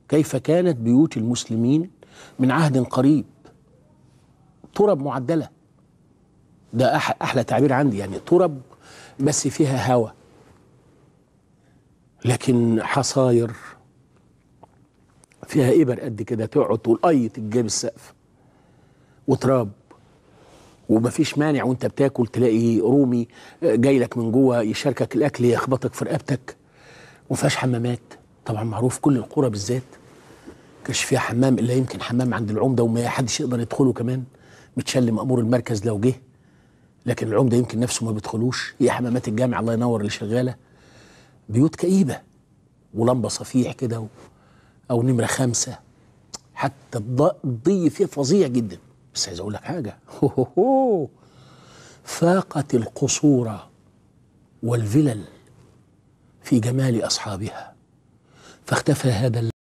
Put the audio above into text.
كيف كانت بيوت المسلمين من عهد قريب ترب معدله ده أح احلى تعبير عندي يعني ترب بس فيها هواء لكن حصاير فيها ابر قد كده تقعد تقول اي تجيب السقف وتراب ومفيش مانع وانت بتاكل تلاقي رومي جاي لك من جوه يشاركك الاكل يخبطك في رقبتك ومفيهاش حمامات طبعا معروف كل القرى بالذات كانش فيها حمام الا يمكن حمام عند العمده وما حدش يقدر يدخله كمان متشل مامور المركز لو جه لكن العمده يمكن نفسه ما بيدخلوش هي حمامات الجامع الله ينور اللي شغاله بيوت كئيبه ولمبه صفيح كده و... او نمره خمسه حتى الض- الضي فيها فظيع جدا بس عايز اقول لك حاجه هو هو هو. فاقت القصور والفلل في جمال اصحابها فاختفى هذا